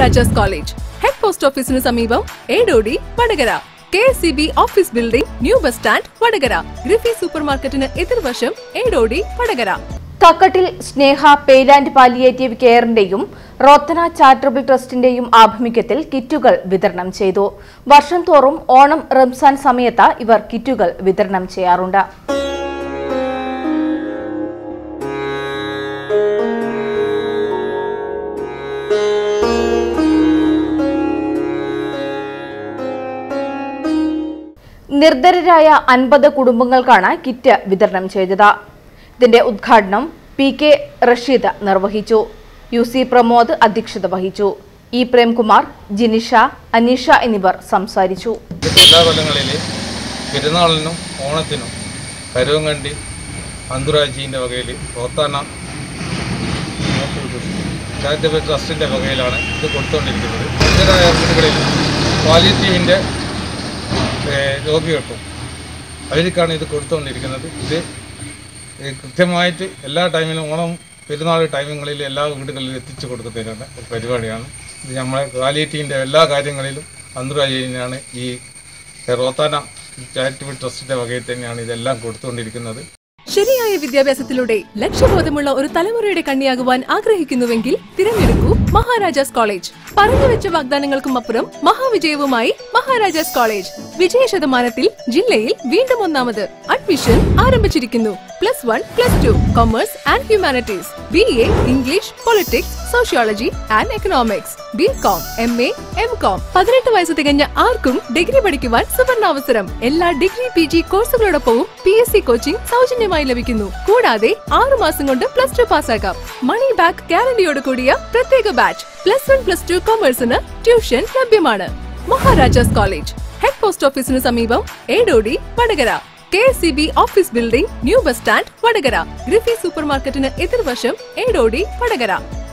Maharajas college head post ഓഫീസിന് സമീപം Edodi Vadakara K S C B office building new bus stand Vadakara ഗ്രിഫി super മാർക്കറ്റിന് എതിർവശം ഏടോടി വടകര കക്കട്ടിൽ സ്നേഹ പെയ്ലാൻഡ് പാലിയേറ്റീവ് കെയറിന്റെയും റോത്തന ചാരിറ്റബിൾ ട്രസ്റ്റിന്റെയും ആഭിമുഖ്യത്തിൽ കിറ്റുകൾ വിതരണം ചെയ്തു വർഷം തോറും ഓണം റംസാൻ സമയത്ത് ഇവർ കിറ്റുകൾ വിതരണം ചെയ്യാറുണ്ട് നിർധരരായ അൻപത് കുടുംബങ്ങൾക്കാണ് കിറ്റ് വിതരണം ചെയ്തത് ഇതിന്റെ ഉദ്ഘാടനം പി കെ റഷീദ് നിർവഹിച്ചു യു സി പ്രമോദ് അധ്യക്ഷത വഹിച്ചു ഇ പ്രേംകുമാർ ജിനിഷ അനീഷ എന്നിവർ സംസാരിച്ചു എല്ലാ കൊല്ലങ്ങളിൽ പെരുന്നാളിനും ഓണത്തിനും കരുവങ്കണ്ടി അന്തുരാജീൻ്റെ വകയിൽ റോത്താന ചാരിറ്റബിൾ ട്രസ്റ്റിൻ്റെ വകയിലാണ് ഇത് കൊടുത്തുകൊണ്ടിരിക്കുന്നത് ഇതരായ വീടുകളിൽ പാലിറ്റീവിൻ്റെ രോഗികൾക്കും അവർക്കാണ് ഇത് കൊടുത്തുകൊണ്ടിരിക്കുന്നത് ഇത് ഏ, കൃത്യമായിട്ട് എല്ലാ ടൈമിലും ഓണം പെരുന്നാൾ ടൈമുകളിൽ എല്ലാ വീടുകളിലും എത്തിച്ചു കൊടുക്കുന്നതിനുള്ള ഒരു പരിപാടിയാണ് ഇത് നമ്മളെ പാലിയേറ്റീവിൻ്റെ എല്ലാ കാര്യങ്ങളിലും അന്തരാജീനാണ് ഈ റോത്താന ചാരിറ്റബിൾ ട്രസ്റ്റിൻ്റെ വകയിൽ തന്നെയാണ് ഇതെല്ലാം കൊടുത്തുകൊണ്ടിരിക്കുന്നത് ശരിയായ വിദ്യാഭ്യാസത്തിലൂടെ ലക്ഷ്യബോധമുള്ള ഒരു തലമുറയുടെ കണ്ണിയാകുവാൻ ആഗ്രഹിക്കുന്നുവെങ്കിൽ തിരഞ്ഞെടുക്കൂ മഹാരാജാസ് കോളേജ് പറഞ്ഞുവെച്ച വാഗ്ദാനങ്ങൾക്കും അപ്പുറം മഹാവിജയവുമായി മഹാരാജാസ് കോളേജ് വിജയ ശതമാനത്തിൽ ജില്ലയിൽ വീണ്ടും ഒന്നാമത് അഡ്മിഷൻ ആരംഭിച്ചിരിക്കുന്നു plus one plus two commerce and humanities B A English politics sociology and economics B com M A M com പതിനെട്ട് വയസ്സ് തികഞ്ഞ ആർക്കും ഡിഗ്രി പഠിക്കുവാൻ സുവർണാവസരം എല്ലാ ഡിഗ്രി പി ജി കോഴ്സുകളോടൊപ്പവും പി എസ് സി കോച്ചിംഗ് സൗജന്യമായി ലഭിക്കുന്നു കൂടാതെ ആറു മാസം കൊണ്ട് പ്ലസ് ടു പാസ്സാക്കാം മണി ബാക്ക് ഗ്യാരണ്ടിയോട് കൂടിയ പ്രത്യേക batch plus one plus two കൊമേഴ്സിന് ട്യൂഷൻ ലഭ്യമാണ് മഹാരാജാസ് കോളേജ് ഹെഡ് പോസ്റ്റ് ഓഫീസിന് സമീപം Edodi Vadakara K S C B office building new bus stand Vadakara ഗ്രിഫി സൂപ്പർ മാർക്കറ്റിന് എതിർവശം ഏടോടി വടകര